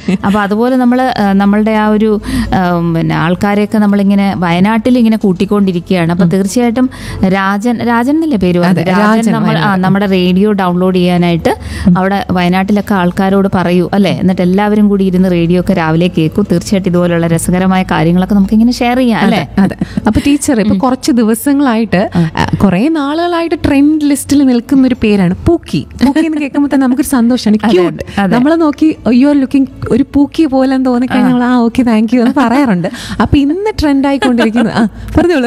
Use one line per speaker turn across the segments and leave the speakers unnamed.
അപ്പോൾ അതുപോലെ നമ്മൾ നമ്മളുടെ ആ ഒരു ഉം, പിന്നെ ആൾക്കാരെയൊക്കെ നമ്മളിങ്ങനെ വയനാട്ടിൽ ഇങ്ങനെ കൂട്ടിക്കൊണ്ടിരിക്കുകയാണ് അപ്പോൾ തീർച്ചയായിട്ടും രാജൻ രാജൻ എന്നല്ലേ പേര് പറഞ്ഞത്?
അതെ,
രാജൻ
രാജൻ
നമ്മൾ ആ നമ്മുടെ റേഡിയോ ഡൗൺലോഡ് ചെയ്യാനായിട്ട് അവിടെ വയനാട്ടിലൊക്കെ ആൾക്കാരോട് പറയൂ അല്ലേ എന്നിട്ട് എല്ലാവരും കൂടി ഇരുന്ന് റേഡിയോ ഒക്കെ രാവിലെ കേൾക്കും തീർച്ചയായിട്ടും ഇതുപോലുള്ള രസകരമായ കാര്യങ്ങളൊക്കെ നമുക്ക് ഇങ്ങനെ ഷെയർ ചെയ്യാം അല്ലേ
അതെ അപ്പൊ ടീച്ചർ ഇപ്പൊ കുറച്ച് ദിവസങ്ങളായിട്ട് കുറെ നാളുകളായിട്ട് ട്രെൻഡ് ലിസ്റ്റിൽ നിൽക്കുന്ന ഒരു പേരാണ് പൂക്കി പൂക്കി എന്ന് കേൾക്കുമ്പോൾ തന്നെ നമുക്കൊരു സന്തോഷമാണ് ക്യൂട്ട്
അതെ.
നമ്മളെ നോക്കി യു ആർ ലുക്കിംഗ് ഒരു പൂക്കി പോലെ തോന്നിക്കഴിഞ്ഞാൽ നമ്മൾ ആ ഓക്കെ താങ്ക് യു എന്ന് പറയാറുണ്ട് അപ്പൊ ഇന്ന് ട്രെൻഡ് ആയിക്കൊണ്ടിരിക്കുന്നത് ആ പറഞ്ഞോളൂ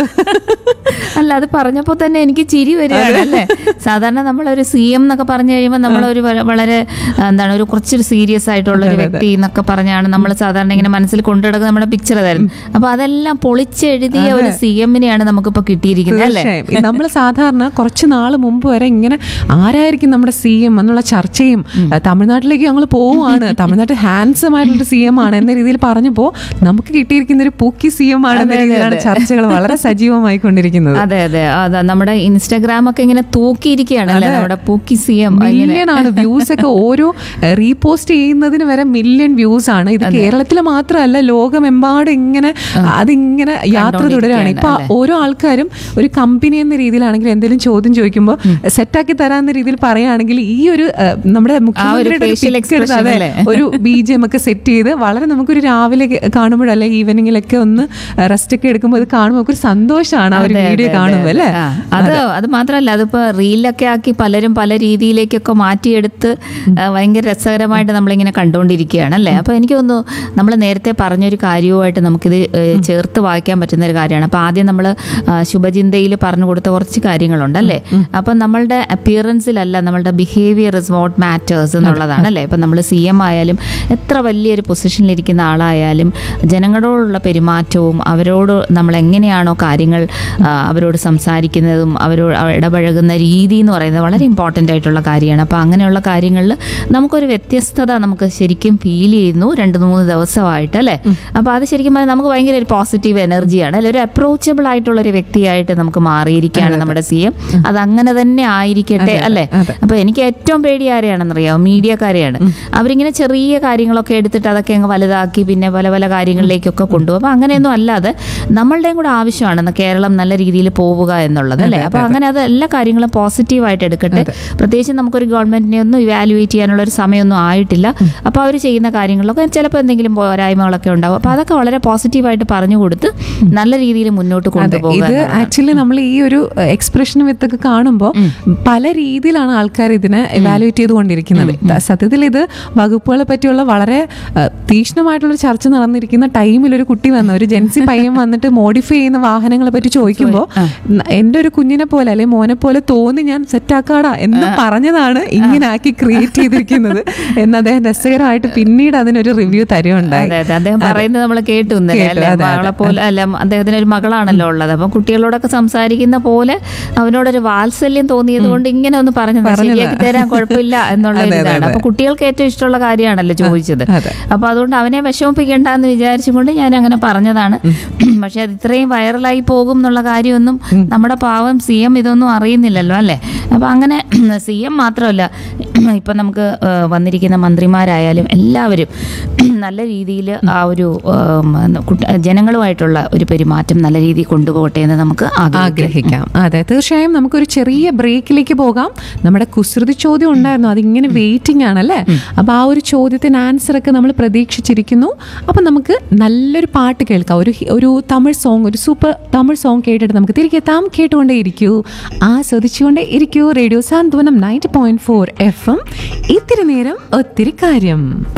അല്ല അത് പറഞ്ഞപ്പോൾ തന്നെ എനിക്ക് ചിരി വരികയാണ് അല്ലേ സാധാരണ നമ്മളൊരു സി എം എന്നൊക്കെ പറഞ്ഞു കഴിയുമ്പോൾ നമ്മളൊരു വ- വളരെ ആ, എന്താണ് ഒരു കുറച്ചൊരു സീരിയസ് ആയിട്ടുള്ള ഒരു വ്യക്തി എന്നൊക്കെ പറഞ്ഞാണ് നമ്മൾ സാധാരണ ഇങ്ങനെ മനസ്സിൽ കൊണ്ടുനടക്കുന്ന നമ്മുടെ പിക്ചർ അതായിരുന്നു അപ്പൊ അതെല്ലാം പൊളിച്ചെഴുതിയ ഒരു സി എമ്മിനെയാണ് നമുക്കിപ്പോ കിട്ടിയിരിക്കുന്നത് അല്ലേ
തീർച്ചയായും നമ്മൾ സാധാരണ കുറച്ച് നാൾ മുമ്പ് വരെ ഇങ്ങനെ ആരായിരിക്കും നമ്മുടെ സി എം എന്നുള്ള ചർച്ചയും അഹ് തമിഴ്നാട്ടിലേക്ക് ഞങ്ങൾ പോവുകയാണ് തമിഴ്നാട്ടിൽ ഹാൻസം ആയിട്ടുള്ള സി എം ആണ് എന്ന രീതിയിൽ പറഞ്ഞപ്പോൾ നമുക്ക് കിട്ടിയിരിക്കുന്ന ഒരു പൂക്കി സി എം ആണ് എന്ന രീതിയിലാണ് ചർച്ചകൾ വളരെ സജീവമായിക്കൊണ്ടിരിക്കുന്നത്
അതെ അതെ അതാ നമ്മുടെ ഇൻസ്റ്റാഗ്രാം ഒക്കെ ഇങ്ങനെ തൂക്കിയിരിക്കുകയാണ് അല്ലേ നമ്മുടെ പൂക്കി സി എം
മില്യൺ ആണ് വ്യൂസ് ഒക്കെ ഓരോ റീപോസ്റ്റ് ചെയ്യുന്നതിന് വരെ മില്യൺ വ്യൂസ് ആണ് ഇത് കേരളത്തിൽ മാത്രമല്ല ലോകമെമ്പാടും ഇങ്ങനെ അതിങ്ങനെ യാത്ര തുടരുകയാണ് ഇപ്പൊ ഓരോ ആൾക്കാരും ഒരു കമ്പനി എന്ന രീതിയിലാണെങ്കിൽ എന്തെങ്കിലും ചോദ്യം ചോദിക്കുമ്പോൾ സെറ്റാക്കി തരാന്ന രീതിയിൽ പറയുകയാണെങ്കിൽ ഈ ഒരു ഏഹ്, നമ്മുടെ മുഖ്യമന്ത്രിയുടെ ഒരു
facial
pic എടുത്ത്
expression
അതെ,
അല്ലേ?
ഒരു ബി ജി എം ഒക്കെ സെറ്റ് ചെയ്ത് വളരെ നമുക്കൊരു രാവിലെ കാണുമ്പോഴല്ലേ ഈവനിങ്ങിലൊക്കെ ഒന്ന് റെസ്റ്റ് ഒക്കെ എടുക്കുമ്പോൾ ഇത് കാണുമ്പോൾ നമുക്കൊരു സന്തോഷമാണ് ആ ഒരു
അതെ,
വീഡിയോ
അതെ,
കാണുമ്പോൾ
അതെ.
അല്ലേ
ആ, അത് അത് മാത്രമല്ല അതിപ്പോ റീലൊക്കെ ആക്കി പലരും പല രീതിയിലേക്കൊക്കെ മാറ്റിയെടുത്ത് ആ, ഭയങ്കര രസകരമായിട്ട് നമ്മളിങ്ങനെ കണ്ടുകൊണ്ടിരിക്കുകയാണ് അല്ലേ അപ്പൊ എനിക്ക് തോന്നുന്നു നമ്മൾ നേരത്തെ പറഞ്ഞൊരു കാര്യവുമായിട്ട് നമുക്കിത് ഏ, ചേർത്ത് വായിക്കാൻ പറ്റുന്ന ഒരു കാര്യമാണ് അപ്പൊ ആദ്യം നമ്മൾ ശുഭചിന്തയിൽ പറഞ്ഞു കൊടുത്ത കുറച്ച് കാര്യങ്ങളുണ്ട് അല്ലേ അപ്പൊ നമ്മളുടെ അപ്പിയറൻസിലല്ല നമ്മളുടെ ബിഹേവിയർ ഇസ് വാട്ട് മാറ്റേഴ്സ് എന്നുള്ളതാണ് അല്ലേ ഇപ്പം നമ്മൾ സി എം ആയാലും എത്ര വലിയൊരു പൊസിഷനിലിരിക്കുന്ന ആളായാലും ജനങ്ങളോടുള്ള പെരുമാറ്റവും അവരോട് നമ്മൾ എങ്ങനെയാണോ കാര്യങ്ങൾ ആ, അവരോട് സംസാരിക്കുന്നതും അവരോട് ഇടപഴകുന്ന രീതി എന്ന് പറയുന്നത് വളരെ ഇമ്പോർട്ടൻ്റ് ആയിട്ടുള്ള കാര്യമാണ് അപ്പോൾ അങ്ങനെയുള്ള കാര്യങ്ങളിൽ നമുക്കൊരു വ്യത്യസ്തത നമുക്ക് ശരിക്കും ഫീൽ ചെയ്യുന്നു രണ്ട് മൂന്ന് ദിവസമായിട്ട് അല്ലേ അപ്പോൾ അത് ശരിക്കും പറഞ്ഞാൽ നമുക്ക് ഭയങ്കര ഒരു പോസിറ്റീവ് എനർജിയാണ് അല്ലെ ഒരു അപ്രോച്ചബിൾ ആയിട്ടുള്ള ഒരു വ്യക്തിയായിട്ട് നമുക്ക് മാറിയിരിക്കുകയാണ് നമ്മുടെ സി എം അത് അങ്ങനെ തന്നെ ആയിരിക്കട്ടെ അല്ലേ അപ്പോൾ എനിക്ക് ഏറ്റവും പേടി ആരെയാണെന്നറിയാമോ മീഡിയക്കാരെയാണ് അവരിങ്ങനെ ചെറിയ കാര്യങ്ങളൊക്കെ എടുത്തിട്ട് അതൊക്കെ അങ്ങ് വലുതാക്കി പിന്നെ പല പല കാര്യങ്ങളിലേക്കൊക്കെ കൊണ്ടുപോകും അപ്പോൾ അങ്ങനെയൊന്നും അല്ലാതെ നമ്മളുടെയും കൂടെ ആവശ്യമാണ് ന- കേരളം നല്ല രീതിയിൽ പോവുക എന്നുള്ളത് അല്ലേ അപ്പോൾ അങ്ങനെ അത് എല്ലാ കാര്യങ്ങളും പോസിറ്റീവായിട്ട് എടുക്കട്ടെ പ്രത്യേകിച്ച് നമുക്കൊരു ഗവൺമെന്റിനെ ഒന്നും ഇവാലുവേറ്റ് ചെയ്യാനുള്ള ഒരു സമയമൊന്നും ആയിട്ടില്ല അപ്പോൾ അവർ ചെയ്യുന്ന കാര്യങ്ങളിലൊക്കെ ചിലപ്പോൾ എന്തെങ്കിലും പോരായ്മകളൊക്കെ ഉണ്ടാവും അപ്പോൾ അതൊക്കെ വളരെ പോസിറ്റീവായിട്ട് പറഞ്ഞു കൊടുത്ത് നല്ല രീതിയിൽ മുന്നോട്ട്
അതെ
കൊണ്ടുപോകുക
ഇത്
എന്നുള്ളതാണ്.
ആക്ച്വലി നമ്മൾ ഈ ഒരു എക്സ്പ്രഷൻ വിത്തൊക്കെ കാണുമ്പോൾ പല രീതിയിലാണ് ആൾക്കാർ ഇതിനെ എവാലുവേറ്റ് ചെയ്തുകൊണ്ടിരിക്കുന്നത് ത- സത്യത്തിൽ ഇത് വകുപ്പുകളെ പറ്റിയുള്ള വളരെ ഏഹ്, തീക്ഷ്ണമായിട്ടുള്ള ഒരു ചർച്ച നടന്നിരിക്കുന്ന ടൈമിൽ ഒരു കുട്ടി വന്ന ഒരു ജെൻസി പയ്യൻ വന്നിട്ട് മോഡിഫൈ ചെയ്യുന്ന വാഹനങ്ങളെ പറ്റി ചോദിക്കുമ്പോൾ എൻ്റെ ഒരു കുഞ്ഞിനെ പോലെ അല്ലെങ്കിൽ മോനെ പോലെ തോന്നി ഞാൻ സെറ്റാക്കാടാ എന്ന് പറഞ്ഞതാണ് ഇങ്ങനെ ആക്കി ക്രിയേറ്റ് ചെയ്തിരിക്കുന്നത് എന്ന് അദ്ദേഹം രസകരമായിട്ട് പിന്നീട് അതിനൊരു റിവ്യൂ തരുകയുണ്ടായി
അതെ അതെ അദ്ദേഹം പറയുന്നത് നമ്മൾ കേട്ടു ഇന്നലെ
കേട്ടു,
അല്ലെ
അതെ, അതെ.
മകളെ പോലെ അല്ല അദ്ദേഹത്തിന് ഒരു മകളാണല്ലോ ഉള്ളത് അപ്പം കുട്ടികളോടൊക്കെ സംസാരിക്കുന്ന പോലെ അവനോടൊരു വാത്സല്യം തോന്നിയത് കൊണ്ട് ഇങ്ങനെ ഒന്ന് പറഞ്ഞു ശരിയാക്കി തരാൻ കുഴപ്പമില്ല എന്നുള്ള ഒരു ഇതാണ് അപ്പൊ കുട്ടികൾക്ക് ഏറ്റവും ഇഷ്ടമുള്ള കാര്യമാണല്ലോ ചോദിച്ചത്
അതെ.
അപ്പൊ അതുകൊണ്ട് അവനെ വിഷമിപ്പിക്കേണ്ട എന്ന് വിചാരിച്ചുകൊണ്ട് ഞാൻ അങ്ങനെ പറഞ്ഞതാണ് പക്ഷെ അത് ഇത്രയും വൈറലായി പോകും എന്നുള്ള കാര്യമൊന്നും നമ്മുടെ പാവം സി എം ഇതൊന്നും അറിയുന്നില്ലല്ലോ അല്ലേ അപ്പൊ അങ്ങനെ സി എം മാത്രമല്ല ഇപ്പൊ നമുക്ക് ആ, വന്നിരിക്കുന്ന മന്ത്രിമാരായാലും എല്ലാവരും നല്ല രീതിയിൽ ആ ഒരു ഉം, കുട്ട- ജനങ്ങളുമായിട്ടുള്ള ഒരു പെരുമാറ്റം നല്ല രീതിയിൽ കൊണ്ടുപോകട്ടെ എന്ന് നമുക്ക് ആഗ്രഹിക്കാം
ആഗ്രഹിക്കാം അതെ തീർച്ചയായും നമുക്കൊരു ചെറിയ ബ്രേക്കിലേക്ക് പോകാം നമ്മുടെ കുസൃതി ചോദ്യം ഉണ്ടായിരുന്നു അതിങ്ങനെ വെയിറ്റിംഗ് ആണല്ലേ അപ്പൊ ആ ഒരു ചോദ്യത്തിന് ആൻസർ ഒക്കെ നമ്മൾ പ്രതീക്ഷിച്ചിരിക്കുന്നു അപ്പൊ നമുക്ക് നല്ലൊരു പാട്ട് കേൾക്കാം ഒരു ഹി- ഒരു തമിഴ് സോങ് ഒരു സൂപ്പർ തമിഴ് സോങ് കേട്ടിട്ട് നമുക്ക് തിരികെ എത്താം കേട്ടുകൊണ്ടേ ഇരിക്കൂ ആസ്വദിച്ചുകൊണ്ടേ ഇരിക്കൂ radio Santhwanam ninety point four F M ഇത്തിരി നേരം ഒത്തിരി കാര്യം